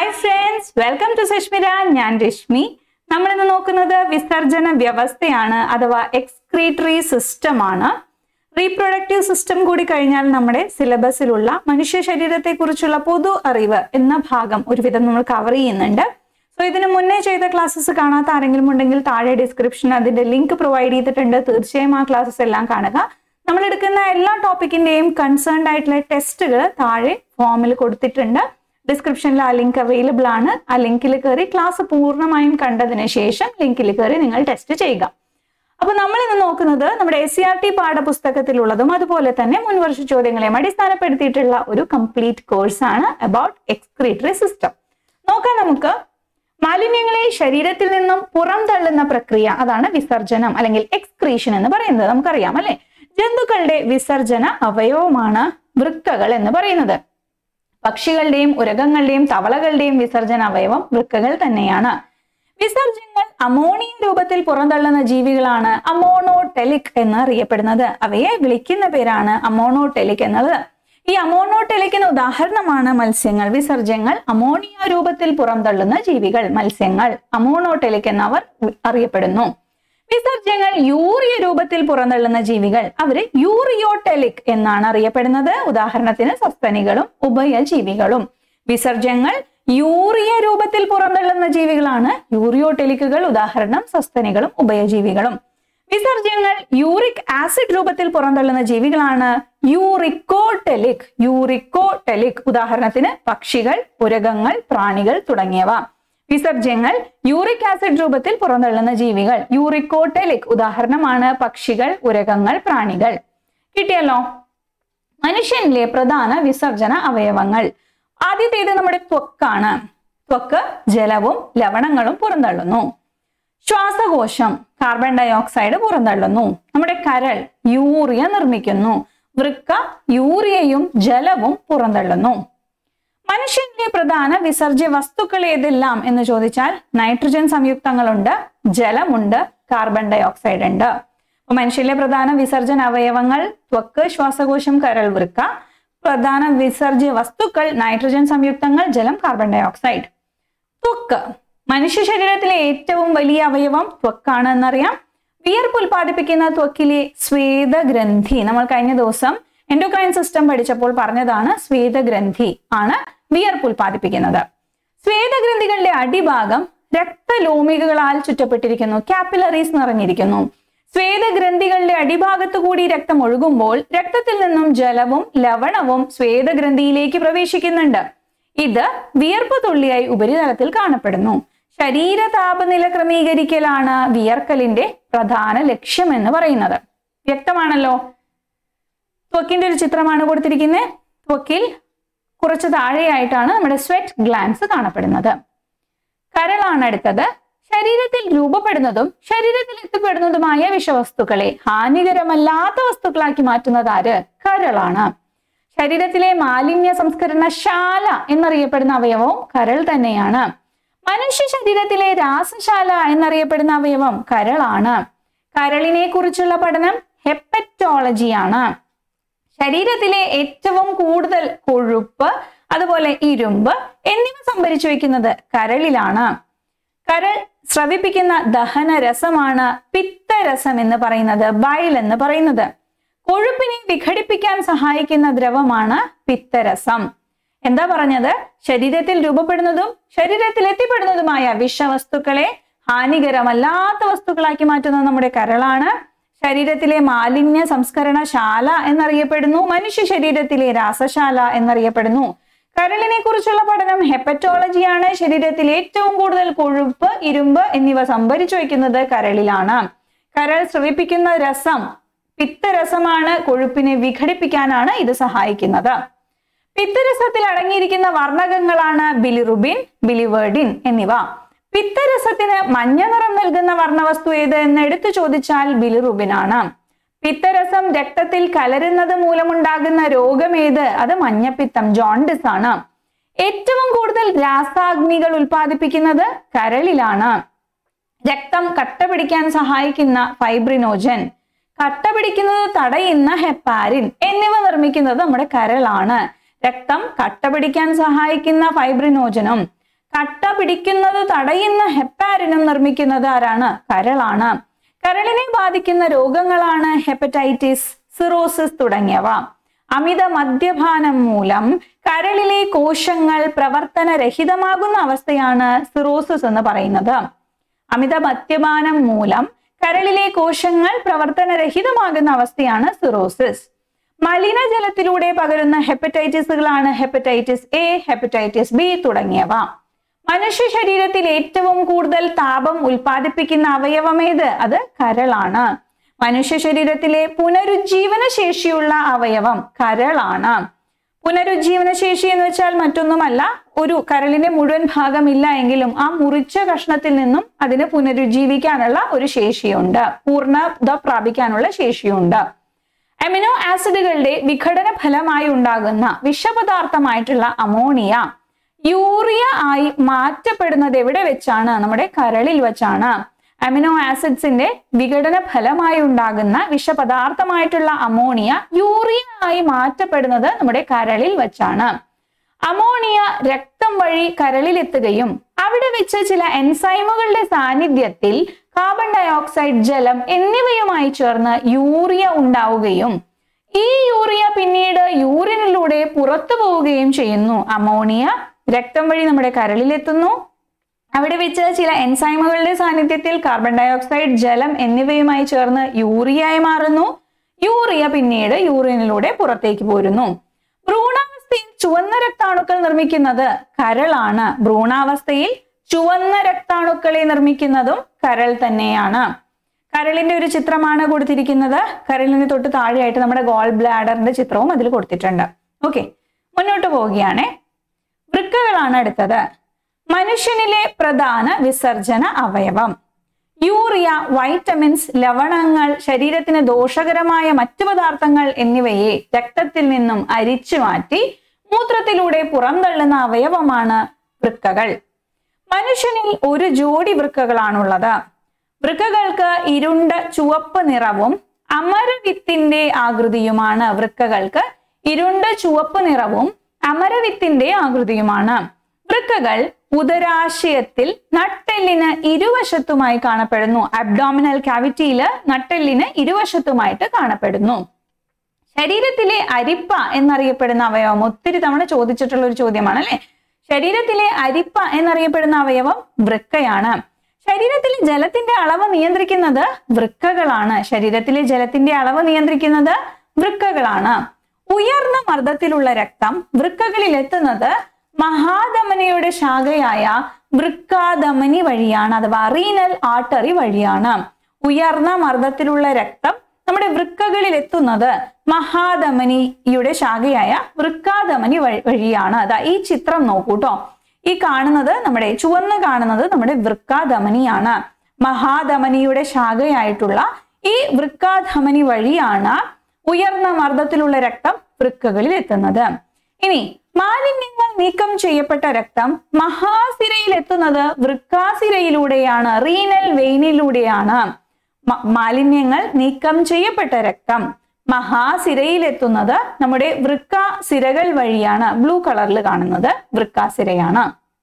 hi friends welcome to Sushmitha ഞാൻ രശ്മി നമ്മൾ ഇന്ന് നോക്കുന്നത് വിസർജന വ്യവസ്ഥയാണ് അഥവാ എക്സ്ക്രീറ്ററി സിസ്റ്റം ആണ് റീപ്രൊഡക്റ്റീവ് സിസ്റ്റം കൂടി കഴിഞ്ഞാൽ നമ്മുടെ സിലബസിലുള്ള മനുഷ്യ ശരീരത്തെ കുറിച്ചുള്ള പൊതു അറിവ് എന്ന ഭാഗം ഒരുവിധം നമ്മൾ കവർ ചെയ്യുന്നുണ്ട് സോ ഇതിന് മുന്നേ ചെയ്ത ക്ലാസ്സസ് കാണാത്ത ആരെങ്കിലും ഉണ്ടെങ്കിൽ താഴെ ഡിസ്ക്രിപ്ഷൻ അതിന്റെ ലിങ്ക് പ്രൊവൈഡ് ചെയ്തിട്ടുണ്ട് തീർച്ചയായും ആ ക്ലാസ്സസ് എല്ലാം കാണുക നമ്മൾ എടുക്കുന്ന എല്ലാ ടോപ്പിക്കിന്റെയും കൺസേൺഡ് ആയിട്ടുള്ള ടെസ്റ്റുകൾ താഴെ ഫോമിൽ കൊടുത്തിട്ടുണ്ട് ഡിസ്ക്രിപ്ഷനിൽ ആ ലിങ്ക് അവൈലബിൾ ആണ് ആ ലിങ്കിൽ കയറി ക്ലാസ് പൂർണ്ണമായും കണ്ടതിന് ശേഷം ലിങ്കിൽ കയറി നിങ്ങൾ ടെസ്റ്റ് ചെയ്യുക അപ്പൊ നമ്മൾ ഇന്ന് നോക്കുന്നത് നമ്മുടെ എസ് സി ആർ ടി പാഠപുസ്തകത്തിലുള്ളതും അതുപോലെ തന്നെ മുൻവർഷ ചോദ്യങ്ങളെയും അടിസ്ഥാനപ്പെടുത്തിയിട്ടുള്ള ഒരു കംപ്ലീറ്റ് കോഴ്സ് ആണ് അബൌട്ട് എക്സ്ക്രീറ്ററി സിസ്റ്റം നോക്കാം നമുക്ക് മാലിന്യങ്ങളെ ശരീരത്തിൽ നിന്നും പുറംതള്ളുന്ന പ്രക്രിയ അതാണ് വിസർജനം അല്ലെങ്കിൽ എക്സ്ക്രീഷൻ എന്ന് പറയുന്നത് നമുക്കറിയാം അല്ലെ ജന്തുക്കളുടെ വിസർജന അവയവമാണ് വൃക്കകൾ എന്ന് പറയുന്നത് പക്ഷികളുടെയും ഉരകങ്ങളുടെയും തവളകളുടെയും വിസർജന അവയവം വൃക്കകൾ തന്നെയാണ് വിസർജ്യങ്ങൾ അമോണിയ രൂപത്തിൽ പുറന്തള്ളുന്ന ജീവികളാണ് അമോണോടെലിക് എന്ന് അറിയപ്പെടുന്നത് അവയെ വിളിക്കുന്ന പേരാണ് അമോണോടെലിക് എന്നുള്ളത് ഈ അമോണോടെലിക്കിന് ഉദാഹരണമാണ് മത്സ്യങ്ങൾ വിസർജ്യങ്ങൾ അമോണിയ രൂപത്തിൽ പുറന്തള്ളുന്ന ജീവികൾ മത്സ്യങ്ങൾ അമോണോടെലിക് എന്നവർ അറിയപ്പെടുന്നു വിസർജ്യങ്ങൾ യൂറിയ രൂപത്തിൽ പുറന്തള്ളുന്ന ജീവികൾ അവര് യൂറിയോടെലിക് എന്നാണ് അറിയപ്പെടുന്നത് ഉദാഹരണത്തിന് സസ്തനികളും ഉഭയജീവികളും വിസർജ്യങ്ങൾ യൂറിയ രൂപത്തിൽ പുറന്തള്ളുന്ന ജീവികളാണ് യൂറിയോടെലിക്കുകൾ ഉദാഹരണം സസ്തനികളും ഉഭയജീവികളും വിസർജ്യങ്ങൾ യൂറിക് ആസിഡ് രൂപത്തിൽ പുറന്തള്ളുന്ന ജീവികളാണ് യൂറിക്കോടെലിക് യൂറിക്കോടെലിക് ഉദാഹരണത്തിന് പക്ഷികൾ ഉരകങ്ങൾ പ്രാണികൾ തുടങ്ങിയവ വിസർജ്യങ്ങൾ യൂറിക് ആസിഡ് രൂപത്തിൽ പുറന്തള്ളുന്ന ജീവികൾ യൂറിക്കോടെലിക് ഉദാഹരണമാണ് പക്ഷികൾ ഉരകങ്ങൾ പ്രാണികൾ കിട്ടിയല്ലോ മനുഷ്യനിലെ പ്രധാന വിസർജന അവയവങ്ങൾ ആദ്യത്തേത് നമ്മുടെ ത്വക്കാണ് ത്വക്ക് ജലവും ലവണങ്ങളും പുറന്തള്ളുന്നു ശ്വാസകോശം കാർബൺ ഡൈ ഓക്സൈഡ് പുറന്തള്ളുന്നു നമ്മുടെ കരൾ യൂറിയ നിർമ്മിക്കുന്നു വൃക്ക യൂറിയയും ജലവും പുറന്തള്ളുന്നു മനുഷ്യന്റെ പ്രധാന വിസർജ്യ വസ്തുക്കൾ ഏതെല്ലാം എന്ന് ചോദിച്ചാൽ നൈട്രജൻ സംയുക്തങ്ങളുണ്ട് ജലമുണ്ട് കാർബൺ ഡൈ ഓക്സൈഡ് ഉണ്ട് അപ്പൊ മനുഷ്യന്റെ പ്രധാന വിസർജന അവയവങ്ങൾ ത്വക്ക് ശ്വാസകോശം കരൾ വൃക്ക പ്രധാന വിസർജ്യ വസ്തുക്കൾ നൈട്രജൻ സംയുക്തങ്ങൾ ജലം കാർബൺ ഡൈ ഓക്സൈഡ് ത്വക്ക് മനുഷ്യ ശരീരത്തിലെ ഏറ്റവും വലിയ അവയവം ത്വക്കാണ് എന്നറിയാം വിയർപ്പ് ഉൽപ്പാദിപ്പിക്കുന്ന ത്വക്കിലെ സ്വേദഗ്രന്ഥി നമ്മൾ കഴിഞ്ഞ ദിവസം എൻഡോക്രൈൻ സിസ്റ്റം പഠിച്ചപ്പോൾ പറഞ്ഞതാണ് സ്വേദഗ്രന്ഥി ആണ് വിയർപ്പ് ഉൽപ്പാദിപ്പിക്കുന്നത് സ്വേദഗ്രന്ഥികളുടെ അടിഭാഗം രക്തലോമികകളാൽ ചുറ്റപ്പെട്ടിരിക്കുന്നു കാപ്പിലറീസ് നിറഞ്ഞിരിക്കുന്നു സ്വേദഗ്രന്ഥികളുടെ അടിഭാഗത്തു കൂടി രക്തം ഒഴുകുമ്പോൾ രക്തത്തിൽ നിന്നും ജലവും ലവണവും സ്വേദഗ്രന്ഥിയിലേക്ക് പ്രവേശിക്കുന്നുണ്ട് ഇത് വിയർപ്പ് തുള്ളിയായി ഉപരിതലത്തിൽ കാണപ്പെടുന്നു ശരീര താപനില ക്രമീകരിക്കലാണ് വിയർക്കലിന്റെ പ്രധാന ലക്ഷ്യം എന്ന് പറയുന്നത് വ്യക്തമാണല്ലോ ത്വക്കിന്റെ ഒരു ചിത്രമാണ് കൊടുത്തിരിക്കുന്നത് ത്വക്കിൽ കുറച്ച് താഴെയായിട്ടാണ് നമ്മുടെ സ്വെറ്റ് ഗ്ലാൻസ് കാണപ്പെടുന്നത് കരളാണ് അടുത്തത് ശരീരത്തിൽ രൂപപ്പെടുന്നതും ശരീരത്തിൽ എത്തിപ്പെടുന്നതുമായ വിഷവസ്തുക്കളെ ഹാനികരമല്ലാത്ത വസ്തുക്കളാക്കി മാറ്റുന്നത് ആര് കരളാണ് ശരീരത്തിലെ മാലിന്യ സംസ്കരണ ശാല എന്നറിയപ്പെടുന്ന അവയവവും കരൾ തന്നെയാണ് മനുഷ്യ ശരീരത്തിലെ രാസശാല എന്നറിയപ്പെടുന്ന അവയവം കരളാണ് കരളിനെ കുറിച്ചുള്ള പഠനം ഹെപ്പറ്റോളജിയാണ് ശരീരത്തിലെ ഏറ്റവും കൂടുതൽ കൊഴുപ്പ് അതുപോലെ ഇരുമ്പ് എന്നിവ സംഭരിച്ചു വെക്കുന്നത് കരളിലാണ് കരൾ സ്രവിപ്പിക്കുന്ന ദഹന രസമാണ് പിത്തരസം എന്ന് പറയുന്നത് ബൈൽ എന്ന് പറയുന്നത് കൊഴുപ്പിനെ വിഘടിപ്പിക്കാൻ സഹായിക്കുന്ന ദ്രവമാണ് പിത്തരസം എന്താ പറഞ്ഞത് ശരീരത്തിൽ രൂപപ്പെടുന്നതും ശരീരത്തിൽ എത്തിപ്പെടുന്നതുമായ വിഷവസ്തുക്കളെ ഹാനികരമല്ലാത്ത വസ്തുക്കളാക്കി മാറ്റുന്നത് നമ്മുടെ കരളാണ് ശരീരത്തിലെ മാലിന്യ സംസ്കരണ ശാല എന്നറിയപ്പെടുന്നു മനുഷ്യ ശരീരത്തിലെ രാസശാല എന്നറിയപ്പെടുന്നു കരളിനെ കുറിച്ചുള്ള പഠനം ഹെപ്പറ്റോളജിയാണ് ശരീരത്തിൽ ഏറ്റവും കൂടുതൽ കൊഴുപ്പ് ഇരുമ്പ് എന്നിവ സംഭരിച്ചു വയ്ക്കുന്നത് കരളിലാണ് കരൾ സ്രവിപ്പിക്കുന്ന രസം പിത്തരസമാണ് കൊഴുപ്പിനെ വിഘടിപ്പിക്കാനാണ് ഇത് സഹായിക്കുന്നത് പിത്തരസത്തിൽ അടങ്ങിയിരിക്കുന്ന വർണ്ണകങ്ങളാണ് ബിലിറുബിൻ ബിലിവേർഡിൻ എന്നിവ പിത്തരസത്തിന് മഞ്ഞ നിറം നൽകുന്ന വർണ്ണവസ്തു ഏത് എന്ന് എടുത്തു ചോദിച്ചാൽ ബിലിറുബിനാണ് പിത്തരസം രക്തത്തിൽ കലരുന്നത് മൂലമുണ്ടാകുന്ന രോഗം ഏത് അത് മഞ്ഞപ്പിത്തം ജോണ്ടിസ് ആണ് ഏറ്റവും കൂടുതൽ രാസാഗ്നികൾ ഉൽപ്പാദിപ്പിക്കുന്നത് കരളിലാണ് രക്തം കട്ട പിടിക്കാൻ സഹായിക്കുന്ന ഫൈബ്രിനോജൻ കട്ട പിടിക്കുന്നത് തടയുന്ന ഹെപ്പാരിൻ എന്നിവ നിർമ്മിക്കുന്നത് നമ്മുടെ കരളാണ് രക്തം കട്ട പിടിക്കാൻ സഹായിക്കുന്ന ഫൈബ്രിനോജനും കട്ട പിടിക്കുന്നത് തടയുന്ന ഹെപ്പാരിനും നിർമ്മിക്കുന്നത് ആരാണ് കരളാണ് കരളിനെ ബാധിക്കുന്ന രോഗങ്ങളാണ് ഹെപ്പറ്റൈറ്റിസ് സിറോസിസ് തുടങ്ങിയവ അമിത മദ്യപാനം മൂലം കരളിലെ കോശങ്ങൾ പ്രവർത്തനരഹിതമാകുന്ന അവസ്ഥയാണ് സിറോസിസ് എന്ന് പറയുന്നത് അമിത മദ്യപാനം മൂലം കരളിലെ കോശങ്ങൾ പ്രവർത്തനരഹിതമാകുന്ന അവസ്ഥയാണ് സിറോസിസ് മലിനജലത്തിലൂടെ പകരുന്ന ഹെപ്പറ്റൈറ്റിസുകളാണ് ഹെപ്പറ്റൈറ്റിസ് എ ഹെപ്പറ്റൈറ്റിസ് ബി തുടങ്ങിയവ മനുഷ്യ ശരീരത്തിൽ ഏറ്റവും കൂടുതൽ താപം ഉൽപ്പാദിപ്പിക്കുന്ന അവയവമേത് അത് കരളാണ് മനുഷ്യ ശരീരത്തിലെ പുനരുജ്ജീവന ശേഷിയുള്ള അവയവം കരളാണ് പുനരുജ്ജീവന ശേഷി എന്ന് വെച്ചാൽ മറ്റൊന്നുമല്ല ഒരു കരളിന്റെ മുഴുവൻ ഭാഗം ഇല്ല എങ്കിലും ആ മുറിച്ച കഷ്ണത്തിൽ നിന്നും അതിന് പുനരുജ്ജീവിക്കാനുള്ള ഒരു ശേഷിയുണ്ട് പൂർണ്ണത പ്രാപിക്കാനുള്ള ശേഷിയുണ്ട് അമിനോ ആസിഡുകളുടെ വിഘടന ഫലമായി ഉണ്ടാകുന്ന വിഷപദാർത്ഥമായിട്ടുള്ള അമോണിയ യൂറിയ ആയി മാറ്റപ്പെടുന്നത് എവിടെ വെച്ചാണ് നമ്മുടെ കരളിൽ വെച്ചാണ് അമിനോ ആസിഡ്സിന്റെ വിഘടന ഫലമായി ഉണ്ടാകുന്ന വിഷപദാർത്ഥമായിട്ടുള്ള അമോണിയ യൂറിയ ആയി മാറ്റപ്പെടുന്നത് നമ്മുടെ കരളിൽ വെച്ചാണ് അമോണിയ രക്തം വഴി കരളിലെത്തുകയും അവിടെ വെച്ച് ചില എൻസൈമുകളുടെ സാന്നിധ്യത്തിൽ കാർബൺ ഡയോക്സൈഡ് ജലം എന്നിവയുമായി ചേർന്ന് യൂറിയ ഉണ്ടാവുകയും ഈ യൂറിയ പിന്നീട് യൂറിനിലൂടെ പുറത്തു പോവുകയും ചെയ്യുന്നു അമോണിയ രക്തം വഴി നമ്മുടെ കരളിലെത്തുന്നു അവിടെ വെച്ച് ചില എൻസൈമുകളുടെ സാന്നിധ്യത്തിൽ കാർബൺ ഡയോക്സൈഡ് ജലം എന്നിവയുമായി ചേർന്ന് യൂറിയായി മാറുന്നു യൂറിയ പിന്നീട് യൂറിനിലൂടെ പുറത്തേക്ക് പോരുന്നു ഭ്രൂണാവസ്ഥയിൽ ചുവന്ന രക്താണുക്കൾ നിർമ്മിക്കുന്നത് കരളാണ് ഭ്രൂണാവസ്ഥയിൽ ചുവന്ന രക്താണുക്കളെ നിർമ്മിക്കുന്നതും കരൾ തന്നെയാണ് കരളിന്റെ ഒരു ചിത്രമാണ് കൊടുത്തിരിക്കുന്നത് കരളിന് തൊട്ട് താഴെയായിട്ട് നമ്മുടെ ഗോൾ ബ്ലാഡറിന്റെ ചിത്രവും അതിൽ കൊടുത്തിട്ടുണ്ട് ഓക്കെ മുന്നോട്ട് പോവുകയാണേ വൃക്കകളാണ് അടുത്തത് മനുഷ്യനിലെ പ്രധാന വിസർജന അവയവം യൂറിയ വൈറ്റമിൻസ് ലവണങ്ങൾ ശരീരത്തിന് ദോഷകരമായ മറ്റു പദാർത്ഥങ്ങൾ എന്നിവയെ രക്തത്തിൽ നിന്നും അരിച്ചു മാറ്റി മൂത്രത്തിലൂടെ പുറന്തള്ളുന്ന അവയവമാണ് വൃക്കകൾ മനുഷ്യനിൽ ഒരു ജോഡി വൃക്കകളാണുള്ളത് വൃക്കകൾക്ക് ഇരുണ്ട ചുവപ്പ് നിറവും അമരവിത്തിന്റെ ആകൃതിയുമാണ് വൃക്കകൾക്ക് ഇരുണ്ട ചുവപ്പ് നിറവും അമരവിത്തിന്റെ ആകൃതിയുമാണ് വൃക്കകൾ ഉദരാശയത്തിൽ നട്ടെല്ലിന് ഇരുവശത്തുമായി കാണപ്പെടുന്നു അബ്ഡോമിനൽ കാവിറ്റിയിൽ നട്ടെല്ലിന് ഇരുവശത്തുമായിട്ട് കാണപ്പെടുന്നു ശരീരത്തിലെ അരിപ്പ എന്നറിയപ്പെടുന്ന അവയവം ഒത്തിരി തവണ ചോദിച്ചിട്ടുള്ള ഒരു ചോദ്യമാണ് അല്ലെ ശരീരത്തിലെ അരിപ്പ എന്നറിയപ്പെടുന്ന അവയവം വൃക്കയാണ് ശരീരത്തിലെ ജലത്തിന്റെ അളവ് നിയന്ത്രിക്കുന്നത് വൃക്കകളാണ് ശരീരത്തിലെ ജലത്തിന്റെ അളവ് നിയന്ത്രിക്കുന്നത് വൃക്കകളാണ് ഉയർന്ന മർദ്ദത്തിലുള്ള രക്തം വൃക്കകളിൽ എത്തുന്നത് മഹാധമനിയുടെ ശാഖയായ വൃക്കാധമനി വഴിയാണ് അഥവാ റീനൽ ആർട്ടറി വഴിയാണ് ഉയർന്ന മർദ്ദത്തിലുള്ള രക്തം നമ്മുടെ വൃക്കകളിൽ എത്തുന്നത് മഹാധമനിയുടെ ശാഖയായ വൃക്കാധമനി വഴി- വഴിയാണ് അതാ ഈ ചിത്രം നോക്കൂ ട്ടോ ഈ കാണുന്നത് നമ്മുടെ ചുവന്ന് കാണുന്നത് നമ്മുടെ വൃക്കാധമനിയാണ് മഹാധമനിയുടെ ശാഖയായിട്ടുള്ള ഈ വൃക്കാധമനി വഴിയാണ് ഉയർന്ന മർദ്ദത്തിലുള്ള രക്തം വൃക്കകളിൽ എത്തുന്നത് ഇനി മാലിന്യങ്ങൾ നീക്കം ചെയ്യപ്പെട്ട രക്തം മഹാസിരയിൽ എത്തുന്നത് വൃക്കാസിരയിലൂടെയാണ് റീനൽ വെയിനിലൂടെയാണ് മ- മാലിന്യങ്ങൾ നീക്കം ചെയ്യപ്പെട്ട രക്തം മഹാസിരയിൽ എത്തുന്നത് നമ്മുടെ വൃക്ക സിരകൾ വഴിയാണ് ബ്ലൂ കളറിൽ കാണുന്നത് വൃക്കാസിരയാണ്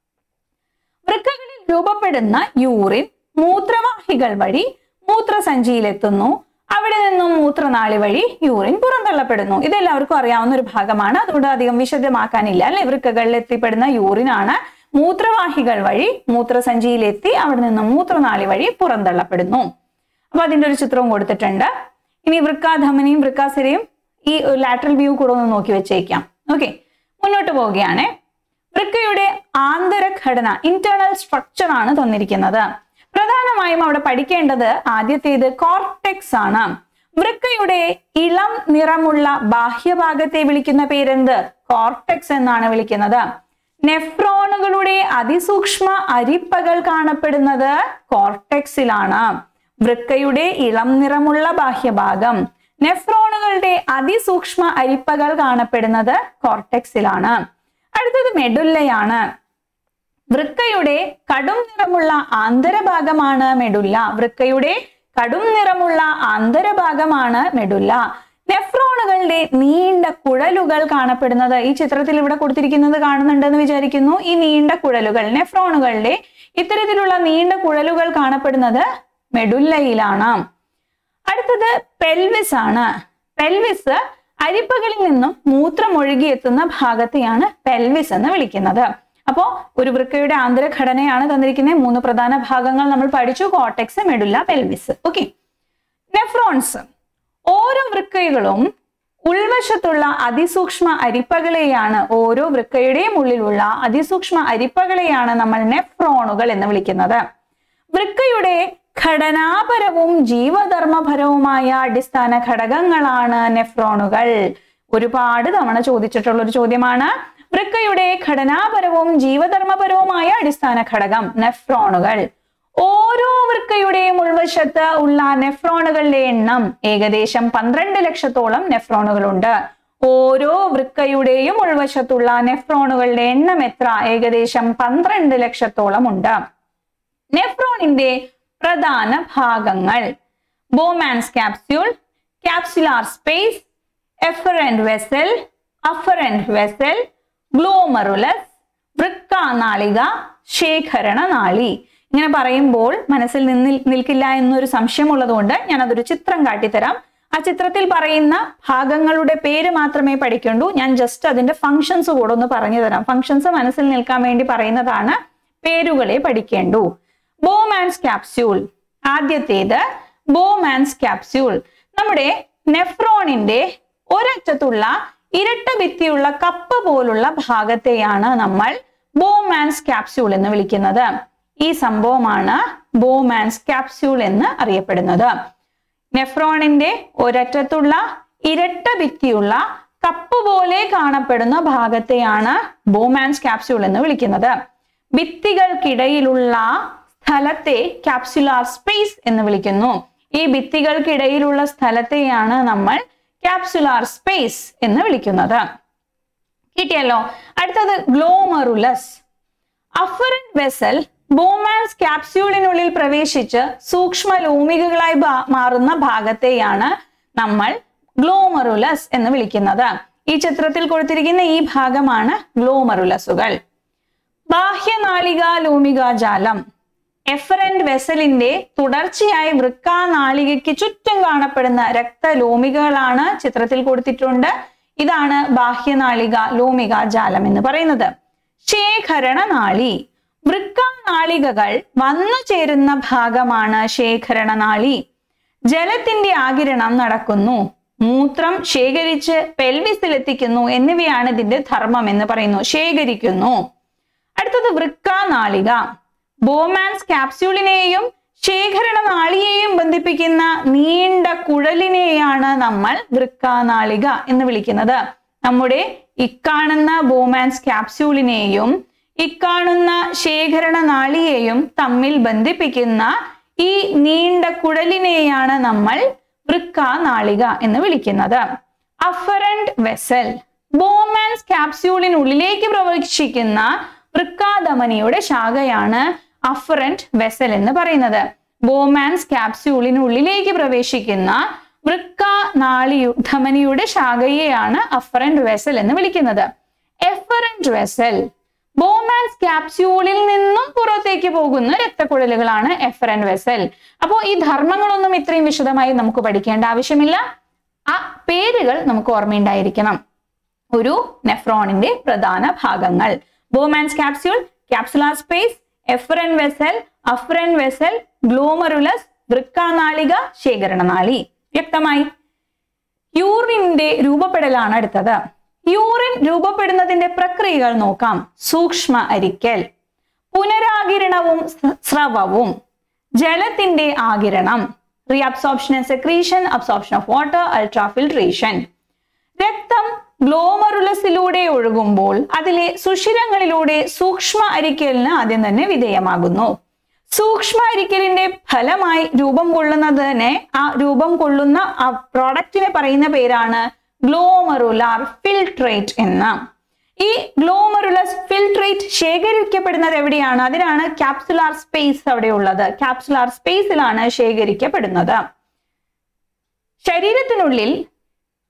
വൃക്കകളിൽ രൂപപ്പെടുന്ന യൂറിൻ മൂത്രവാഹികൾ വഴി മൂത്രസഞ്ചിയിലെത്തുന്നു അവിടെ നിന്നും മൂത്രനാളി വഴി യൂറിൻ പുറന്തള്ളപ്പെടുന്നു ഇതെല്ലാവർക്കും അറിയാവുന്ന ഒരു ഭാഗമാണ് അതുകൊണ്ട് അധികം വിശദമാക്കാനില്ല അല്ലെ വൃക്കകളിൽ എത്തിപ്പെടുന്ന യൂറിനാണ് മൂത്രവാഹികൾ വഴി മൂത്രസഞ്ചിയിലെത്തി അവിടെ നിന്നും മൂത്രനാളി വഴി പുറന്തള്ളപ്പെടുന്നു അപ്പൊ അതിന്റെ ഒരു ചിത്രവും കൊടുത്തിട്ടുണ്ട് ഇനി വൃക്കാധമനിയും വൃക്കാസിരയും ഈ ലാറ്ററൽ വ്യൂ കൂടെ ഒന്ന് നോക്കി വെച്ചേക്കാം ഓക്കെ മുന്നോട്ട് പോവുകയാണേ വൃക്കയുടെ ആന്തരഘടന ഇന്റേണൽ സ്ട്രക്ചർ ആണ് തന്നിരിക്കുന്നത് പ്രധാനമായും അവിടെ പഠിക്കേണ്ടത് ആദ്യത്തേത് കോർട്ടെക്സ് ആണ് വൃക്കയുടെ ഇളം നിറമുള്ള ബാഹ്യഭാഗത്തെ വിളിക്കുന്ന പേരെന്ത് കോർട്ടെക്സ് എന്നാണ് വിളിക്കുന്നത് നെഫ്രോണുകളുടെ അതിസൂക്ഷ്മ അരിപ്പകൾ കാണപ്പെടുന്നത് കോർട്ടെക്സിലാണ് വൃക്കയുടെ ഇളം നിറമുള്ള ബാഹ്യഭാഗം നെഫ്രോണുകളുടെ അതിസൂക്ഷ്മ അരിപ്പകൾ കാണപ്പെടുന്നത് കോർട്ടെക്സിലാണ് അടുത്തത് മെഡുല്ലയാണ് വൃക്കയുടെ കടും നിറമുള്ള ആന്തരഭാഗമാണ് മെഡുല്ല വൃക്കയുടെ കടും നിറമുള്ള ആന്തരഭാഗമാണ് മെഡുല്ല നെഫ്രോണുകളുടെ നീണ്ട കുഴലുകൾ കാണപ്പെടുന്നത് ഈ ചിത്രത്തിൽ ഇവിടെ കൊടുത്തിരിക്കുന്നത് കാണുന്നുണ്ടെന്ന് വിചാരിക്കുന്നു ഈ നീണ്ട കുഴലുകൾ നെഫ്രോണുകളുടെ ഇത്തരത്തിലുള്ള നീണ്ട കുഴലുകൾ കാണപ്പെടുന്നത് മെഡുല്ലയിലാണ് അടുത്തത് പെൽവിസ് ആണ് പെൽവിസ് അരിപ്പകളിൽ നിന്നും മൂത്രം ഒഴുകിയെത്തുന്ന ഭാഗത്തെയാണ് പെൽവിസ് എന്ന് വിളിക്കുന്നത് അപ്പോ ഒരു വൃക്കയുടെ ആന്തരഘടനയാണ് തന്നിരിക്കുന്നത് മൂന്ന് പ്രധാന ഭാഗങ്ങൾ നമ്മൾ പഠിച്ചു cortex medulla pelvis okay nephrons ഓരോ വൃക്കകളും ഉൾവശത്തുള്ള അതിസൂക്ഷ്മ അരിപ്പകളെയാണ് ഓരോ വൃക്കയുടെയും ഉള്ളിലുള്ള അതിസൂക്ഷ്മ അരിപ്പകളെയാണ് നമ്മൾ നെഫ്രോണുകൾ എന്ന് വിളിക്കുന്നത് വൃക്കയുടെ ഘടനാപരവും ജീവധർമ്മപരവുമായ അടിസ്ഥാന ഘടകങ്ങളാണ് നെഫ്രോണുകൾ ഒരുപാട് തവണ ചോദിച്ചിട്ടുള്ള ഒരു ചോദ്യമാണ് വൃക്കയുടെ ഘടനാപരവും ജീവധർമ്മപരവുമായ അടിസ്ഥാന ഘടകം നെഫ്രോണുകൾ ഓരോ വൃക്കയുടെയും ഉൾവശത്ത് ഉള്ള നെഫ്രോണുകളുടെ എണ്ണം ഏകദേശം പന്ത്രണ്ട് ലക്ഷത്തോളം നെഫ്രോണുകളുണ്ട് ഓരോ വൃക്കയുടെയും ഉൾവശത്തുള്ള നെഫ്രോണുകളുടെ എണ്ണം എത്ര ഏകദേശം പന്ത്രണ്ട് ലക്ഷത്തോളം ഉണ്ട് നെഫ്രോണിന്റെ പ്രധാന ഭാഗങ്ങൾ Bowman's capsule capsular space efferent vessel afferent vessel glomerulus വൃക്കാനാളിക ശേഖരണ നാളി ഇങ്ങനെ പറയുമ്പോൾ മനസ്സിൽ നിന്ന് നിൽക്കില്ല എന്നൊരു സംശയമുള്ളതുകൊണ്ട് ഞാൻ അതൊരു ചിത്രം കാട്ടിത്തരാം ആ ചിത്രത്തിൽ പറയുന്ന ഭാഗങ്ങളുടെ പേര് മാത്രമേ പഠിക്കണ്ടൂ ഞാൻ ജസ്റ്റ് അതിന്റെ ഫങ്ഷൻസ് കൂടെ ഒന്ന് പറഞ്ഞു തരാം ഫങ്ഷൻസ് മനസ്സിൽ നിൽക്കാൻ വേണ്ടി പറയുന്നതാണ് പേരുകളെ പഠിക്കേണ്ടൂ ബോമാൻസ് ക്യാപ്സ്യൂൾ ആദ്യത്തേത് ബോമാൻസ് ക്യാപ്സ്യൂൾ നമ്മുടെ നെഫ്രോണിന്റെ ഒരറ്റത്തുള്ള ഇരട്ട ഭിത്തിയുള്ള കപ്പ് പോലുള്ള ഭാഗത്തെയാണ് നമ്മൾ ബോമാൻസ് ക്യാപ്സ്യൂൾ എന്ന് വിളിക്കുന്നത് ഈ സംഭവമാണ് ബോമാൻസ് ക്യാപ്സ്യൂൾ എന്ന് അറിയപ്പെടുന്നത് നെഫ്രോണിന്റെ ഒരറ്റത്തുള്ള ഇരട്ട ഭിത്തിയുള്ള കപ്പ് പോലെ കാണപ്പെടുന്ന ഭാഗത്തെയാണ് ബോമാൻസ് ക്യാപ്സ്യൂൾ എന്ന് വിളിക്കുന്നത് ഭിത്തികൾക്കിടയിലുള്ള സ്ഥലത്തെ ക്യാപ്സുലാർ സ്പേസ് എന്ന് വിളിക്കുന്നു ഈ ഭിത്തികൾക്കിടയിലുള്ള സ്ഥലത്തെയാണ് നമ്മൾ ക്യാപ്സുലാർ സ്പേസ് എന്ന് വിളിക്കുന്നത് കിട്ടിയല്ലോ അടുത്തത് ഗ്ലോമറുലസ് അഫറന്റ് വെസൽ ബോമാൻസ് ക്യാപ്സ്യൂളിനുള്ളിൽ പ്രവേശിച്ച് സൂക്ഷ്മ ലോമികകളായി മാറുന്ന ഭാഗത്തെയാണ് നമ്മൾ ഗ്ലോമറുലസ് എന്ന് വിളിക്കുന്നത് ഈ ചിത്രത്തിൽ കൊടുത്തിരിക്കുന്ന ഈ ഭാഗമാണ് ഗ്ലോമറുലസുകൾ ബാഹ്യനാളിക ലോമികാജാലം എഫറന്റ് വെസലിന്റെ തുടർച്ചയായി വൃക്കാനാളികയ്ക്ക് ചുറ്റും കാണപ്പെടുന്ന രക്തലോമികകളാണ് ചിത്രത്തിൽ കൊടുത്തിട്ടുണ്ട് ഇതാണ് ബാഹ്യനാളിക ലോമിക ജാലം എന്ന് പറയുന്നത് ശേഖരണ നാളി വൃക്കാനാളികകൾ വന്നു ചേരുന്ന ഭാഗമാണ് ശേഖരണ നാളി ജലത്തിന്റെ ആകിരണം നടക്കുന്നു മൂത്രം ശേഖരിച്ച് പെൽവിസിൽ എത്തിക്കുന്നു എന്നിവയാണ് ഇതിന്റെ ധർമ്മം എന്ന് പറയുന്നു ശേഖരിക്കുന്നു അടുത്തത് വൃക്കാനാളിക ബോമാൻസ് ക്യാപ്സ്യൂളിനെയും ശേഖരണ നാളിയെയും ബന്ധിപ്പിക്കുന്ന നീണ്ട കുഴലിനെയാണ് നമ്മൾ വൃക്കാനാളിക എന്ന് വിളിക്കുന്നത് നമ്മുടെ ഇക്കാണുന്ന ബോമാൻസ് ക്യാപ്സ്യൂളിനെയും ഇക്കാണുന്ന ശേഖരണ നാളിയെയും തമ്മിൽ ബന്ധിപ്പിക്കുന്ന ഈ നീണ്ട കുഴലിനെയാണ് നമ്മൾ വൃക്കാനാളിക എന്ന് വിളിക്കുന്നത് അഫറന്റ് വെസൽ ബോമാൻസ് ക്യാപ്സ്യൂളിനുള്ളിലേക്ക് പ്രവേശിക്കുന്ന വൃക്കാധമനിയുടെ ശാഖയാണ് അഫറന്റ് വെസൽ എന്ന് പറയുന്നത് ബോമാൻസ് ക്യാപ്സ്യൂളിനുള്ളിലേക്ക് പ്രവേശിക്കുന്ന വൃക്ക നാളിയു ധമനിയുടെ ശാഖയെയാണ് അഫറന്റ് വെസൽ എന്ന് വിളിക്കുന്നത് എഫറന്റ് വെസൽ ബോമാൻസ് ക്യാപ്സ്യൂളിൽ നിന്നും പുറത്തേക്ക് പോകുന്ന രക്തക്കുഴലുകളാണ് എഫറന്റ് വെസൽ അപ്പോൾ ഈ ധർമ്മങ്ങളൊന്നും ഇത്രയും വിശദമായി നമുക്ക് പഠിക്കേണ്ട ആവശ്യമില്ല ആ പേരുകൾ നമുക്ക് ഓർമ്മയുണ്ടായിരിക്കണം ഒരു നെഫ്രോണിന്റെ പ്രധാന ഭാഗങ്ങൾ Bowman's capsule capsular space efferent vessel afferent vessel glomerulus വൃക്കാനാളിക ശേഖരണനാളി വ്യക്തമായി യൂറിന്റെ രൂപപ്പെടലാണ് അടുത്തത് യൂറിൻ രൂപപ്പെടുന്നതിന്റെ പ്രക്രിയകൾ നോക്കാം സൂക്ഷ്മ അരിക്കൽ പുനരാകിരണവും സ്രവവും ജലത്തിന്റെ ആകിരണം reabsorption and secretion absorption of water ultrafiltration രക്തം ഗ്ലോമറുലസിലൂടെ ഒഴുകുമ്പോൾ അതിലെ സുഷിരങ്ങളിലൂടെ സൂക്ഷ്മ അരിക്കലിന് ആദ്യം തന്നെ വിധേയമാകുന്നു സൂക്ഷ്മ അരിക്കലിന്റെ ഫലമായി രൂപം കൊള്ളുന്നതിനെ ആ രൂപം കൊള്ളുന്ന ആ പ്രോഡക്റ്റിനെ പറയുന്ന പേരാണ് ഗ്ലോമറുലാർ ഫിൽട്രേറ്റ് എന്ന് ഈ ഗ്ലോമറുലസ് ഫിൽട്രേറ്റ് ശേഖരിക്കപ്പെടുന്നത് എവിടെയാണ് അതിനാണ് ക്യാപ്സുലാർ സ്പേസ് അവിടെ ഉള്ളത് ക്യാപ്സുലാർ സ്പേസിലാണ് ശേഖരിക്കപ്പെടുന്നത് ശരീരത്തിനുള്ളിൽ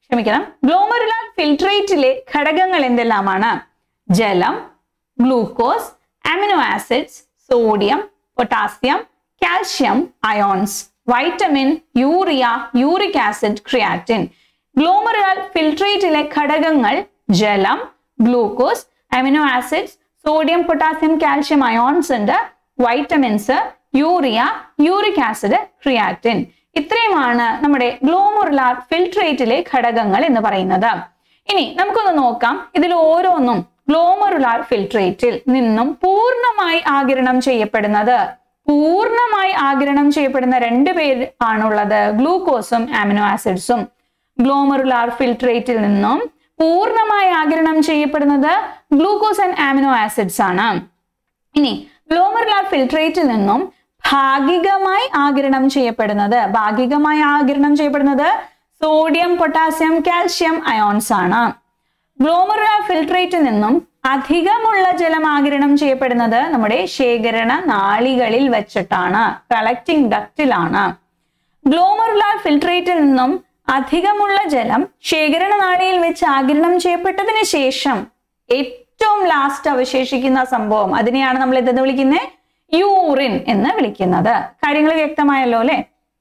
ക്ഷമിക്കണം ഗ്ലോമറുലാർ ഫിൽട്രേറ്റിലെ ഘടകങ്ങൾ എന്തെല്ലാമാണ് ജലം glucose amino acids sodium potassium calcium ions vitamin urea uric acid creatine glomerular ഫിൽട്രേറ്റിലെ ഘടകങ്ങൾ ജലം glucose amino acids sodium potassium calcium ions ഉണ്ട് vitamins urea uric acid creatine ഇത്രയുമാണ് നമ്മുടെ ഗ്ലോമറുലാർ ഫിൽട്രേറ്റിലെ ഘടകങ്ങൾ എന്ന് പറയുന്നത് ഇനി നമുക്കൊന്ന് നോക്കാം ഇതിൽ ഓരോന്നും ഗ്ലോമറുലാർ ഫിൽട്രേറ്റിൽ നിന്നും പൂർണ്ണമായി ആകിരണം ചെയ്യപ്പെടുന്നത് പൂർണ്ണമായി ആകിരണം ചെയ്യപ്പെടുന്ന രണ്ട് പേര് ആണുള്ളത് ഗ്ലൂക്കോസും ആമിനോ ആസിഡ്സും ഗ്ലോമറുലാർ ഫിൽട്രേറ്റിൽ നിന്നും പൂർണ്ണമായി ആകിരണം ചെയ്യപ്പെടുന്നത് ഗ്ലൂക്കോസ് ആൻഡ് ആമിനോ ആസിഡ്സ് ആണ് ഇനി ഗ്ലോമറുലാർ ഫിൽട്രേറ്റിൽ നിന്നും ഭാഗികമായി ആകിരണം ചെയ്യപ്പെടുന്നത് ഭാഗികമായി ആകിരണം ചെയ്യപ്പെടുന്നത് സോഡിയം പൊട്ടാസ്യം കാൽഷ്യം അയോൺസ് ആണ് ഗ്ലോമറുലാർ ഫിൽട്രേറ്റിൽ നിന്നും അധികമുള്ള ജലം ആകിരണം ചെയ്യപ്പെടുന്നത് നമ്മുടെ ശേഖരണ നാളികളിൽ വെച്ചിട്ടാണ് കളക്ടിംഗ് ഡക്റ്റിലാണ് ഗ്ലോമറുലാർ ഫിൽട്രേറ്റിൽ നിന്നും അധികമുള്ള ജലം ശേഖരണ നാളിയിൽ വെച്ച് ആകിരണം ചെയ്യപ്പെട്ടതിന് ശേഷം ഏറ്റവും ലാസ്റ്റ് അവശേഷിക്കുന്ന സംഭവം അതിനെയാണ് നമ്മൾ എന്തെന്ന് വിളിക്കുന്നത് യൂറിൻ എന്ന് വിളിക്കുന്നത് കാര്യങ്ങൾ വ്യക്തമായല്ലോ അല്ലെ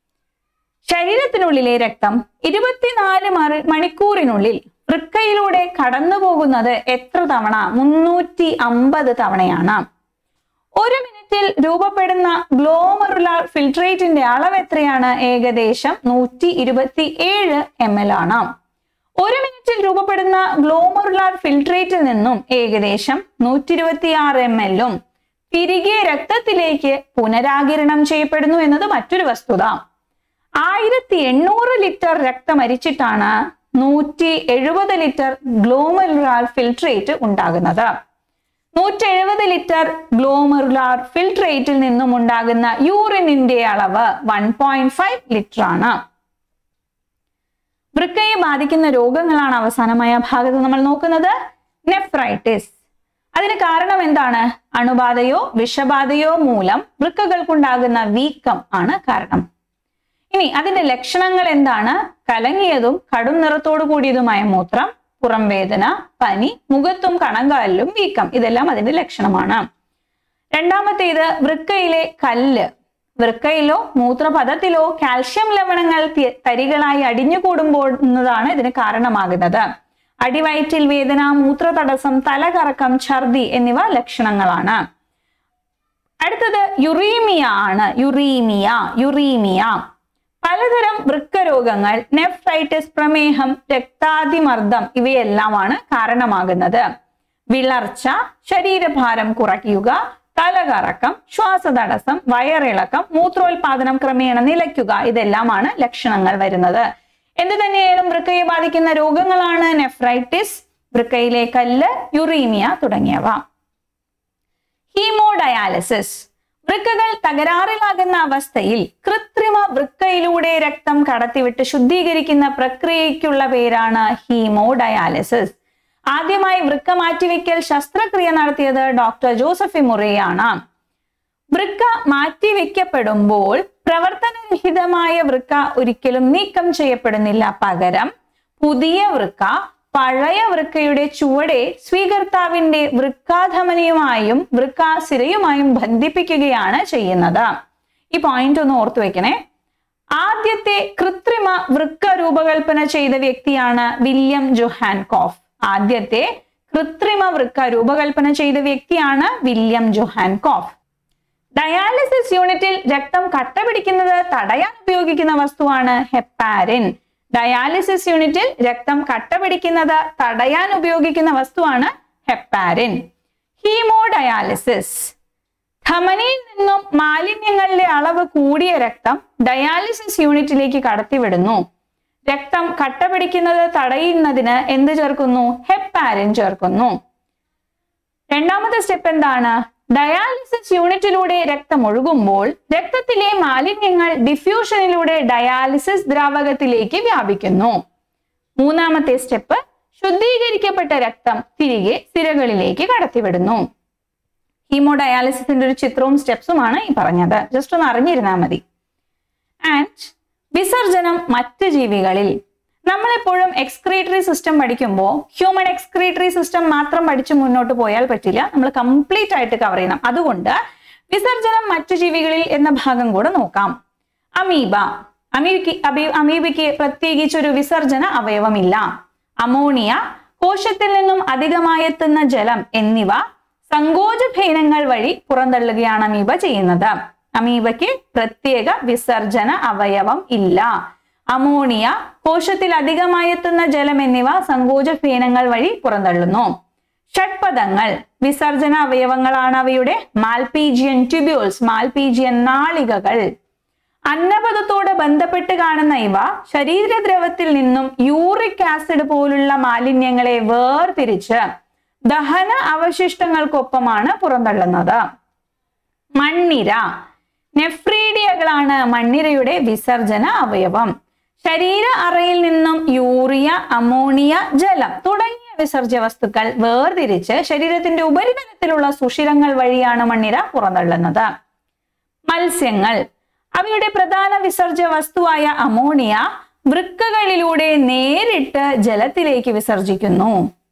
ശരീരത്തിനുള്ളിലെ രക്തം ഇരുപത്തിനാല് മണിക്കൂറിനുള്ളിൽ വൃക്കയിലൂടെ കടന്നു പോകുന്നത് എത്ര തവണ മുന്നൂറ്റി അമ്പത് തവണയാണ് ഒരു മിനിറ്റിൽ രൂപപ്പെടുന്ന ഗ്ലോമറുലാർ ഫിൽട്രേറ്റിന്റെ അളവ് എത്രയാണ് ഏകദേശം നൂറ്റി ഇരുപത്തി ഏഴ് എം എൽ ആണ് ഒരു മിനിറ്റിൽ രൂപപ്പെടുന്ന ഗ്ലോമറുലാർ ഫിൽട്രേറ്റിൽ നിന്നും ഏകദേശം നൂറ്റി ഇരുപത്തി ആറ് എം എല്ലും തിരികെ രക്തത്തിലേക്ക് പുനരാകിരണം ചെയ്യപ്പെടുന്നു എന്നത് മറ്റൊരു വസ്തുത ആയിരത്തി എണ്ണൂറ് ലിറ്റർ രക്തം അരിച്ചിട്ടാണ് നൂറ്റി എഴുപത് ലിറ്റർ ഗ്ലോമറുലാർ ഫിൽട്രേറ്റ് ഉണ്ടാകുന്നത് നൂറ്റി എഴുപത് ലിറ്റർ ഗ്ലോമറുലാർ ഫിൽട്രേറ്റിൽ നിന്നും ഉണ്ടാകുന്ന യൂറിനിന്റെ അളവ് വൺ പോയിന്റ് ഫൈവ് ലിറ്റർ ആണ് വൃക്കയെ ബാധിക്കുന്ന രോഗങ്ങളാണ് അവസാനമായ ഭാഗത്ത് നമ്മൾ നോക്കുന്നത് നെഫ്രൈറ്റിസ് അതിന് കാരണം എന്താണ് അണുബാധയോ വിഷബാധയോ മൂലം വൃക്കകൾക്കുണ്ടാകുന്ന വീക്കം ആണ് കാരണം ഇനി അതിന്റെ ലക്ഷണങ്ങൾ എന്താണ് കലങ്ങിയതും കടും നിറത്തോടു കൂടിയതുമായ മൂത്രം പുറം വേദന പനി മുഖത്തും കണങ്കാലിലും വീക്കം ഇതെല്ലാം അതിന്റെ ലക്ഷണമാണ് രണ്ടാമത്തേത് വൃക്കയിലെ കല്ല് വൃക്കയിലോ മൂത്രപഥത്തിലോ കാൽഷ്യം ലവണങ്ങൾ തരികളായി അടിഞ്ഞുകൂടുമ്പോൾ എന്നതാണ് ഇതിന് കാരണമാകുന്നത് അടിവയറ്റിൽ വേദന മൂത്രതടസ്സം തലകറക്കം ഛർദി എന്നിവ ലക്ഷണങ്ങളാണ് അടുത്തത് യുറീമിയ ആണ് യുറീമിയ യുറീമിയ പലതരം വൃക്കരോഗങ്ങൾ നെഫ്രൈറ്റിസ് പ്രമേഹം രക്താതിമർദ്ദം ഇവയെല്ലാമാണ് കാരണമാകുന്നത് വിളർച്ച ശരീരഭാരം കുറയ്ക്കുക തലകറക്കം ശ്വാസതടസ്സം വയറിളക്കം മൂത്രോത്പാദനം ക്രമേണ നിലയ്ക്കുക ഇതെല്ലാമാണ് ലക്ഷണങ്ങൾ വരുന്നത് എന്ത് തന്നെയായാലും വൃക്കയെ ബാധിക്കുന്ന രോഗങ്ങളാണ് നെഫ്രൈറ്റിസ് വൃക്കയിലെ കല്ല് യുറീമിയ തുടങ്ങിയവ ഹീമോഡയാലിസിസ് വൃക്കകൾ തകരാറിലാകുന്ന അവസ്ഥയിൽ കൃത്രിമ വൃക്കയിലൂടെ രക്തം കടത്തിവിട്ട് ശുദ്ധീകരിക്കുന്ന പ്രക്രിയയ്ക്കുള്ള പേരാണ് ഹീമോഡയാലിസിസ് ആദ്യമായി വൃക്ക മാറ്റിവെക്കൽ ശസ്ത്രക്രിയ നടത്തിയത് ഡോക്ടർ ജോസഫി മുറയാണ് വൃക്ക മാറ്റിവെക്കപ്പെടുമ്പോൾ പ്രവർത്തനരഹിതമായ വൃക്ക ഒരിക്കലും നീക്കം ചെയ്യപ്പെടുന്നില്ല പകരം പുതിയ വൃക്ക പഴയ വൃക്കയുടെ ചുവടെ സ്വീകർത്താവിന്റെ വൃക്കാധമനിയുമായും വൃക്കാസിരയുമായും ബന്ധിപ്പിക്കുകയാണ് ചെയ്യുന്നത് ഈ പോയിന്റ് ഒന്ന് ഓർത്തു വെക്കണേ ആദ്യത്തെ കൃത്രിമ വൃക്ക രൂപകൽപ്പന ചെയ്ത വ്യക്തിയാണ് വില്യം ജൊഹാൻ കോഫ് ആദ്യത്തെ കൃത്രിമ വൃക്ക രൂപകൽപ്പന ചെയ്ത വ്യക്തിയാണ് വില്യം ജൊഹാൻ കോഫ് ഡയാലിസിസ് യൂണിറ്റിൽ രക്തം കട്ട പിടിക്കുന്നത് തടയാൻ ഉപയോഗിക്കുന്ന വസ്തുവാണ് ഹെപ്പാരിൻ ഡയാലിസിസ് യൂണിറ്റിൽ രക്തം കട്ട പിടിക്കുന്നത് തടയാൻ ഉപയോഗിക്കുന്ന വസ്തുവാണ് ഹെപ്പാരിൻ ഹീമോഡയാലിസിസ് ധമനിയിൽ നിന്നും മാലിന്യങ്ങളുടെ അളവ് കൂടിയ രക്തം ഡയാലിസിസ് യൂണിറ്റിലേക്ക് കടത്തിവിടുന്നു രക്തം കട്ട പിടിക്കുന്നത് തടയുന്നതിന് എന്ത് ചേർക്കുന്നു ഹെപ്പാരിൻ ചേർക്കുന്നു രണ്ടാമത്തെ സ്റ്റെപ്പ് എന്താണ് ഡയാലിസിസ് യൂണിറ്റിലൂടെ രക്തം ഒഴുകുമ്പോൾ രക്തത്തിലെ മാലിന്യങ്ങൾ ഡിഫ്യൂഷനിലൂടെ ഡയാലിസിസ് ദ്രാവകത്തിലേക്ക് വ്യാപിക്കുന്നു മൂന്നാമത്തെ സ്റ്റെപ്പ് ശുദ്ധീകരിക്കപ്പെട്ട രക്തം തിരികെ സിരകളിലേക്ക് കടത്തിവിടുന്നു ഹീമോഡയാലിസിന്റെ ഒരു ചിത്രവും സ്റ്റെപ്സുമാണ് ഈ പറഞ്ഞത് ജസ്റ്റ് ഒന്ന് അറിഞ്ഞിരുന്നാൽ മതി ആൻഡ് വിസർജനം മറ്റ് ജീവികളിൽ നമ്മളെപ്പോഴും എക്സ്ക്രീറ്ററി സിസ്റ്റം പഠിക്കുമ്പോൾ ഹ്യൂമൻ എക്സ്ക്രീറ്ററി സിസ്റ്റം മാത്രം പഠിച്ച് മുന്നോട്ട് പോയാൽ പറ്റില്ല നമ്മൾ കംപ്ലീറ്റ് ആയിട്ട് കവർ ചെയ്യണം അതുകൊണ്ട് വിസർജനം മറ്റു ജീവികളിൽ എന്ന ഭാഗം കൂടെ നോക്കാം അമീബ അമീബയ്ക്ക് അബി- അമീബയ്ക്ക് പ്രത്യേകിച്ചൊരു വിസർജന അവയവമില്ല അമോണിയ കോശത്തിൽ നിന്നും അധികമായെത്തുന്ന ജലം എന്നിവ സങ്കോചഭേദങ്ങൾ വഴി പുറന്തള്ളുകയാണ് അമീബ ചെയ്യുന്നത് അമീബയ്ക്ക് പ്രത്യേക വിസർജന അവയവം ഇല്ല അമോണിയ കോശത്തിൽ അധികമായെത്തുന്ന ജലം എന്നിവ സങ്കോചഫേനങ്ങൾ വഴി പുറന്തള്ളുന്നു ഷഡ്പദങ്ങൾ വിസർജന അവയവങ്ങളാണ് അവയുടെ മാൽപീജിയൻ ട്യൂബ്യൂൾസ് മാൽപീജിയൻ നാളികകൾ അന്നപദത്തോട് ബന്ധപ്പെട്ട് കാണുന്ന ഇവ ശരീരദ്രവത്തിൽ നിന്നും യൂറിക് ആസിഡ് പോലുള്ള മാലിന്യങ്ങളെ വേർതിരിച്ച് ദഹന അവശിഷ്ടങ്ങൾക്കൊപ്പമാണ് പുറന്തള്ളുന്നത് മണ്ണിര നെഫ്രീഡിയകളാണ് മണ്ണിരയുടെ വിസർജന അവയവം ശരീര അറയിൽ നിന്നും യൂറിയ അമോണിയ ജലം തുടങ്ങിയ വിസർജ്യ വസ്തുക്കൾ വേർതിരിച്ച് ശരീരത്തിന്റെ ഉപരിതലത്തിലുള്ള സുഷിരങ്ങൾ വഴിയാണ് മണ്ണിര പുറന്തള്ളുന്നത് മത്സ്യങ്ങൾ അവയുടെ പ്രധാന വിസർജ്യ വസ്തുവായ അമോണിയ വൃക്കകളിലൂടെ നേരിട്ട് ജലത്തിലേക്ക് വിസർജിക്കുന്നു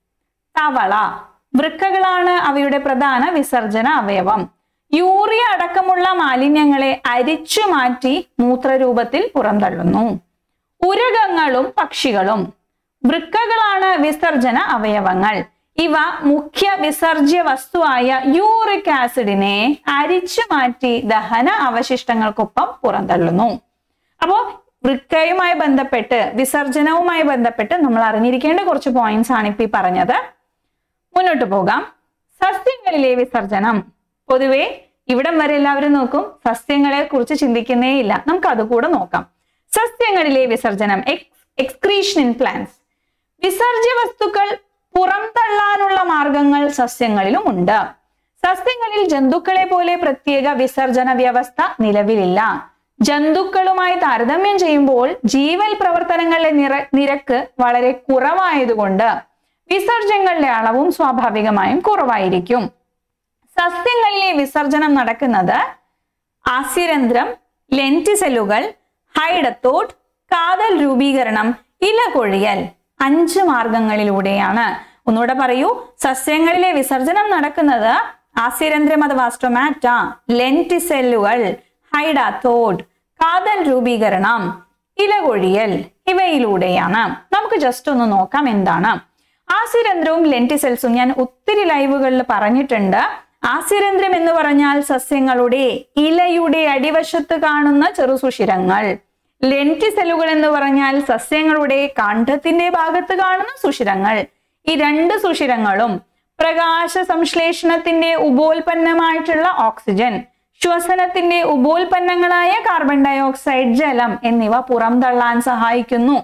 തവള വൃക്കകളാണ് അവയുടെ പ്രധാന വിസർജന അവയവം യൂറിയ അടക്കമുള്ള മാലിന്യങ്ങളെ അരിച്ചു മാറ്റി മൂത്രരൂപത്തിൽ പുറന്തള്ളുന്നു ഉരകങ്ങളും പക്ഷികളും വൃക്കകളാണ് വിസർജന അവയവങ്ങൾ ഇവ മുഖ്യ വിസർജ്യ വസ്തുവായ യൂറിക് ആസിഡിനെ അരിച്ചു മാറ്റി ദഹന അവശിഷ്ടങ്ങൾക്കൊപ്പം പുറന്തള്ളുന്നു അപ്പോ വൃക്കയുമായി ബന്ധപ്പെട്ട് വിസർജനവുമായി ബന്ധപ്പെട്ട് നമ്മൾ അറിഞ്ഞിരിക്കേണ്ട കുറച്ച് പോയിന്റ്സ് ആണ് ഇപ്പൊ ഈ പറഞ്ഞത് മുന്നോട്ട് പോകാം സസ്യങ്ങളിലെ വിസർജനം പൊതുവെ ഇവിടം വരെ എല്ലാവരും നോക്കും സസ്യങ്ങളെ കുറിച്ച് ചിന്തിക്കുന്നേ ഇല്ല നമുക്ക് അതുകൂടെ നോക്കാം സസ്യങ്ങളിലെ വിസർജനം എക്സ്ക്രീഷൻ ഇൻ പ്ലാന്റ്സ് വിസർജ്യ വസ്തുക്കൾ പുറംതള്ളാനുള്ള മാർഗങ്ങൾ സസ്യങ്ങളിലും ഉണ്ട് സസ്യങ്ങളിൽ ജന്തുക്കളെ പോലെ പ്രത്യേക വിസർജന വ്യവസ്ഥ നിലവിലില്ല ജന്തുക്കളുമായി താരതമ്യം ചെയ്യുമ്പോൾ ജീവൽ പ്രവർത്തനങ്ങളുടെ നിര നിരക്ക് വളരെ കുറവായതുകൊണ്ട് വിസർജ്യങ്ങളുടെ അളവും സ്വാഭാവികമായും കുറവായിരിക്കും സസ്യങ്ങളിലെ വിസർജനം നടക്കുന്നത് ആസ്യരന്ധ്രം ലെന്റിസെല്ലുകൾ ഹൈഡത്തോട്ട് കാതൽ രൂപീകരണം ഇലകൊഴിയൽ അഞ്ച് മാർഗങ്ങളിലൂടെയാണ് ഒന്നുകൂടെ പറയൂ സസ്യങ്ങളിലെ വിസർജനം നടക്കുന്നത് ആസ്യരന്ധ്രം അഥവാ സ്റ്റൊമാറ്റ ലെന്റിസെല്ലുകൾ ഹൈഡാത്തോട്ട് കാതൽ രൂപീകരണം ഇലകൊഴിയൽ ഇവയിലൂടെയാണ് നമുക്ക് ജസ്റ്റ് ഒന്ന് നോക്കാം എന്താണ് ആസിരന്ധ്രവും ലെന്റിസെൽസും ഞാൻ ഒത്തിരി ലൈവുകളിൽ പറഞ്ഞിട്ടുണ്ട് ആസിരന്ധ്രം എന്ന് പറഞ്ഞാൽ സസ്യങ്ങളുടെ ഇലയുടെ അടിവശത്ത് കാണുന്ന ചെറുസുഷിരങ്ങൾ ലെന്റിസെല്ലുകൾ എന്ന് പറഞ്ഞാൽ സസ്യങ്ങളുടെ കാണ്ഡത്തിന്റെ ഭാഗത്ത് കാണുന്ന സുഷിരങ്ങൾ ഈ രണ്ട് സുഷിരങ്ങളും പ്രകാശ സംശ്ലേഷണത്തിന്റെ ഉപോൽപ്പന്നമായിട്ടുള്ള ഓക്സിജൻ ശ്വസനത്തിന്റെ ഉപോൽപ്പന്നങ്ങളായ കാർബൺ ഡയോക്സൈഡ് ജലം എന്നിവ പുറംതള്ളാൻ സഹായിക്കുന്നു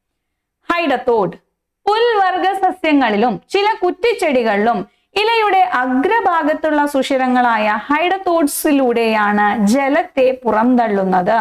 ഹൈഡത്തോഡ് പുൽവർഗ സസ്യങ്ങളിലും ചില കുറ്റിച്ചെടികളിലും ഇലയുടെ അഗ്രഭാഗത്തുള്ള സുഷിരങ്ങളായ ഹൈഡത്തോഡ്സിലൂടെയാണ് ജലത്തെ പുറംതള്ളുന്നത്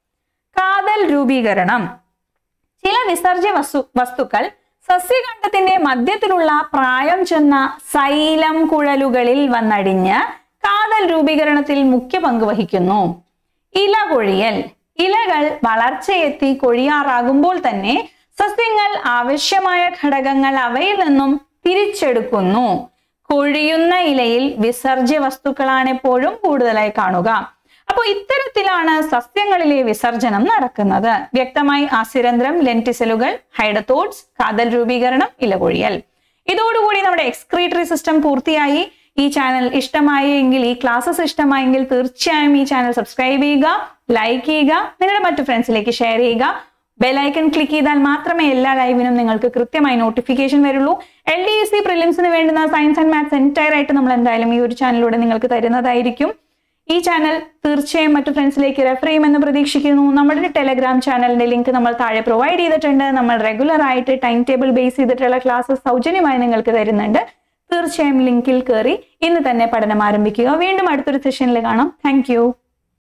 കാതൽ രൂപീകരണം ചില വിസർജ്യ വസ്തു വസ്തുക്കൾ സസ്യഖണ്ഡത്തിന്റെ മധ്യത്തിലുള്ള പ്രായം ചെന്ന സൈലം കുഴലുകളിൽ വന്നടിഞ്ഞ് കാതൽ രൂപീകരണത്തിൽ മുഖ്യ പങ്ക് വഹിക്കുന്നു ഇല കൊഴിയൽ ഇലകൾ വളർച്ചയെത്തി കൊഴിയാറാകുമ്പോൾ തന്നെ സസ്യങ്ങൾ ആവശ്യമായ ഘടകങ്ങൾ അവയിൽ നിന്നും തിരിച്ചെടുക്കുന്നു കൊഴിയുന്ന ഇലയിൽ വിസർജ്യ വസ്തുക്കളാണ് എപ്പോഴും കൂടുതലായി കാണുക അപ്പോൾ ഇത്തരത്തിലാണ് സസ്യങ്ങളിലെ വിസർജനം നടക്കുന്നത് വ്യക്തമായി ആസിരന്ധ്രം ലെന്റിസെലുകൾ ഹൈഡത്തോട്സ് കാതൽ രൂപീകരണം ഇലകൊഴിയൽ ഇതോടുകൂടി നമ്മുടെ എക്സ്ക്രീറ്ററി സിസ്റ്റം പൂർത്തിയായി ഈ ചാനൽ ഇഷ്ടമായി എങ്കിൽ ഈ ക്ലാസ്സസ് ഇഷ്ടമായെങ്കിൽ തീർച്ചയായും ഈ ചാനൽ സബ്സ്ക്രൈബ് ചെയ്യുക ലൈക്ക് ചെയ്യുക നിങ്ങളുടെ മറ്റു ഫ്രണ്ട്സിലേക്ക് ഷെയർ ചെയ്യുക ബെലൈക്കൺ ക്ലിക്ക് ചെയ്താൽ മാത്രമേ എല്ലാ ലൈവിനും നിങ്ങൾക്ക് കൃത്യമായി നോട്ടിഫിക്കേഷൻ വരുള്ളൂ എൽ ഡി എസ് സി പ്രിലിംസിന് വേണ്ടുന്ന സയൻസ് ആൻഡ് മാത്സ് എൻറ്റയർ ആയിട്ട് നമ്മൾ എന്തായാലും ഈ ഒരു ചാനലിലൂടെ നിങ്ങൾക്ക് തരുന്നതായിരിക്കും ഈ ചാനൽ തീർച്ചയായും മറ്റു ഫ്രണ്ട്സിലേക്ക് റെഫർ ചെയ്യുമെന്ന് പ്രതീക്ഷിക്കുന്നു നമ്മുടെ ടെലഗ്രാം ചാനലിന്റെ ലിങ്ക് നമ്മൾ താഴെ പ്രൊവൈഡ് ചെയ്തിട്ടുണ്ട് നമ്മൾ റെഗുലർ ആയിട്ട് ടൈം ടേബിൾ ബേസ് ചെയ്തിട്ടുള്ള ക്ലാസ്സസ് സൗജന്യമായി നിങ്ങൾക്ക് തരുന്നുണ്ട് തീർച്ചയായും ലിങ്കിൽ കയറി ഇന്ന് തന്നെ പഠനം ആരംഭിക്കുക വീണ്ടും അടുത്തൊരു സെഷനിൽ കാണാം താങ്ക്